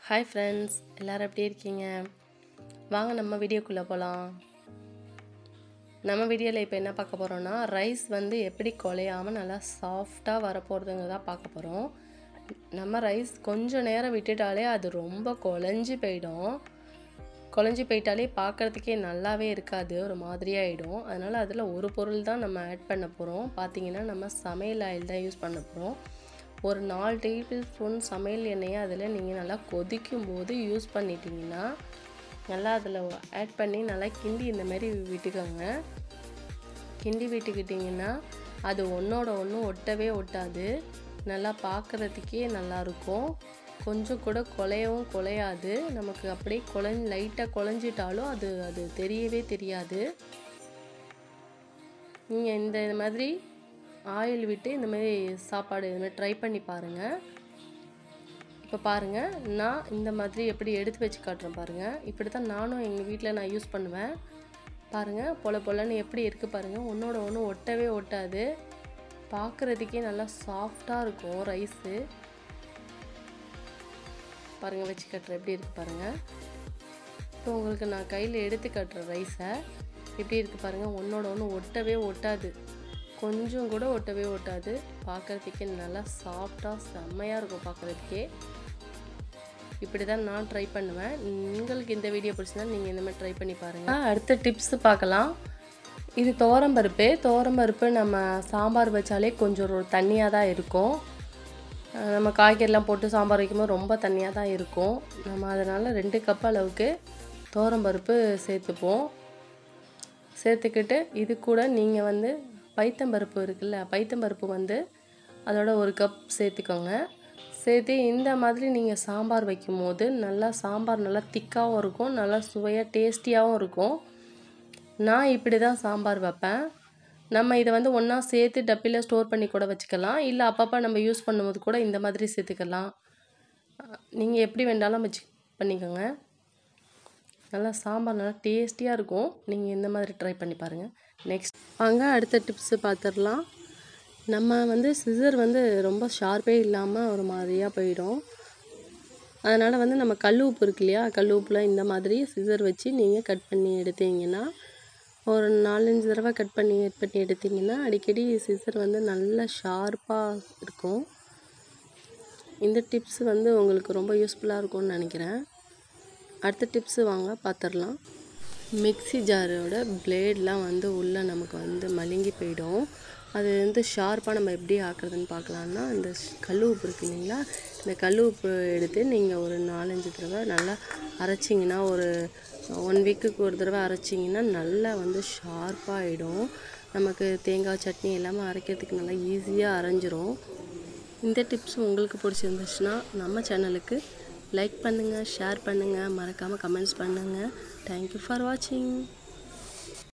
hi friends எல்லோரும் எப்படி இருக்கீங்க வாங்க நம்ம வீடியோக்குள்ளே போகலாம் நம்ம வீடியோவில் இப்போ என்ன பார்க்க போகிறோன்னா ரைஸ் வந்து எப்படி குலையாமல் நல்லா சாஃப்டாக வரப்போகிறதுங்க தான் பார்க்க போகிறோம் நம்ம ரைஸ் கொஞ்சம் நேரம் விட்டுட்டாலே அது ரொம்ப குழஞ்சி போயிடும் குழஞ்சி போயிட்டாலே பார்க்குறதுக்கே நல்லாவே இருக்காது ஒரு மாதிரியாகிடும் அதனால் அதில் ஒரு பொருள் தான் நம்ம ஆட் பண்ண போகிறோம் பார்த்தீங்கன்னா நம்ம சமையல் ஆயில் தான் யூஸ் பண்ண போகிறோம் ஒரு நாலு டேபிள் ஸ்பூன் சமையல் எண்ணெயை அதில் நீங்கள் நல்லா கொதிக்கும் போது யூஸ் பண்ணிட்டீங்கன்னா நல்லா அதில் ஆட் பண்ணி நல்லா கிண்டி இந்த மாதிரி விட்டுக்கோங்க கிண்டி விட்டுக்கிட்டிங்கன்னா அது ஒன்றோட ஒன்று ஒட்டவே ஒட்டாது நல்லா பார்க்குறதுக்கே நல்லாயிருக்கும் கொஞ்சம் கூட குலையவும் குலையாது நமக்கு அப்படியே குழஞ்சி லைட்டாக குழஞ்சிட்டாலும் அது அது தெரியவே தெரியாது நீங்கள் இந்த மாதிரி ஆயில் விட்டு இந்த மாதிரி சாப்பாடு இது மாதிரி ட்ரை பண்ணி பாருங்கள் இப்போ பாருங்கள் நான் இந்த மாதிரி எப்படி எடுத்து வச்சு காட்டுறேன் பாருங்கள் இப்படி தான் நானும் எங்கள் வீட்டில் நான் யூஸ் பண்ணுவேன் பாருங்கள் பொல பொலன்னு எப்படி இருக்குது பாருங்கள் ஒன்றோட ஒன்று ஒட்டவே ஒட்டாது பார்க்குறதுக்கே நல்லா சாஃப்டாக இருக்கும் ரைஸு பாருங்கள் வச்சு கட்டுறேன் எப்படி இருக்குது பாருங்கள் இப்போ உங்களுக்கு நான் கையில் எடுத்து கட்டுறேன் ரைஸை எப்படி இருக்குது பாருங்கள் ஒன்றோட ஒன்று ஒட்டவே ஒட்டாது கொஞ்சம் கூட ஒட்டவே ஒட்டாது பார்க்குறதுக்கே நல்லா சாஃப்டாக செம்மையாக இருக்கும் பார்க்குறதுக்கே இப்படி தான் நான் ட்ரை பண்ணுவேன் உங்களுக்கு இந்த வீடியோ பிடிச்சிருந்தா நீங்கள் இந்த மாதிரி ட்ரை பண்ணி பாருங்கள் அடுத்த டிப்ஸ் பார்க்கலாம் இது பருப்பு பருப்பு நம்ம சாம்பார் வச்சாலே கொஞ்சம் தண்ணியாக தான் இருக்கும் நம்ம காய்கறிலாம் போட்டு சாம்பார் வைக்கும்போது ரொம்ப தண்ணியாக தான் இருக்கும் நம்ம அதனால் ரெண்டு கப் அளவுக்கு பருப்பு சேர்த்துப்போம் சேர்த்துக்கிட்டு இது கூட நீங்கள் வந்து பைத்தம்பருப்பு இருக்குல்ல பைத்தம்பருப்பு வந்து அதோட ஒரு கப் சேர்த்துக்கோங்க சேர்த்து இந்த மாதிரி நீங்கள் சாம்பார் வைக்கும் போது நல்லா சாம்பார் நல்லா திக்காகவும் இருக்கும் நல்லா சுவையாக டேஸ்டியாகவும் இருக்கும் நான் இப்படி தான் சாம்பார் வைப்பேன் நம்ம இதை வந்து ஒன்றா சேர்த்து டப்பியில் ஸ்டோர் பண்ணி கூட வச்சுக்கலாம் இல்லை அப்பப்போ நம்ம யூஸ் பண்ணும்போது கூட இந்த மாதிரி சேர்த்துக்கலாம் நீங்கள் எப்படி வேண்டாலும் வச்சு பண்ணிக்கோங்க நல்லா சாம்பார் நல்லா டேஸ்டியாக இருக்கும் நீங்கள் இந்த மாதிரி ட்ரை பண்ணி பாருங்கள் நெக்ஸ்ட் வாங்க அடுத்த டிப்ஸு பார்த்துடலாம் நம்ம வந்து சிசர் வந்து ரொம்ப ஷார்ப்பே இல்லாமல் ஒரு மாதிரியாக போயிடும் அதனால் வந்து நம்ம கல் உப்பு இருக்கு இல்லையா கல் உப்பில் இந்த மாதிரி சிசர் வச்சு நீங்கள் கட் பண்ணி எடுத்தீங்கன்னா ஒரு நாலஞ்சு தடவை கட் பண்ணி கட் பண்ணி எடுத்திங்கன்னா அடிக்கடி சிசர் வந்து நல்லா ஷார்ப்பாக இருக்கும் இந்த டிப்ஸ் வந்து உங்களுக்கு ரொம்ப யூஸ்ஃபுல்லாக இருக்கும்னு நினைக்கிறேன் அடுத்த டிப்ஸு வாங்க பார்த்துடலாம் மிக்சி ஜாரோட பிளேட்லாம் வந்து உள்ளே நமக்கு வந்து மழுங்கி போயிடும் அது வந்து ஷார்ப்பாக நம்ம எப்படி ஆக்குறதுன்னு பார்க்கலான்னா இந்த கல் உப்பு இருக்கு இல்லைங்களா இந்த கல் உப்பு எடுத்து நீங்கள் ஒரு நாலஞ்சு தடவை நல்லா அரைச்சிங்கன்னா ஒரு ஒன் வீக்குக்கு ஒரு தடவை அரைச்சிங்கன்னா நல்லா வந்து ஷார்ப்பாக ஆகிடும் நமக்கு தேங்காய் சட்னி எல்லாமே அரைக்கிறதுக்கு நல்லா ஈஸியாக அரைஞ்சிரும் இந்த டிப்ஸ் உங்களுக்கு பிடிச்சிருந்துச்சுன்னா நம்ம சேனலுக்கு லைக் பண்ணுங்கள் ஷேர் பண்ணுங்கள் மறக்காமல் கமெண்ட்ஸ் பண்ணுங்கள் தேங்க்யூ ஃபார் வாட்சிங்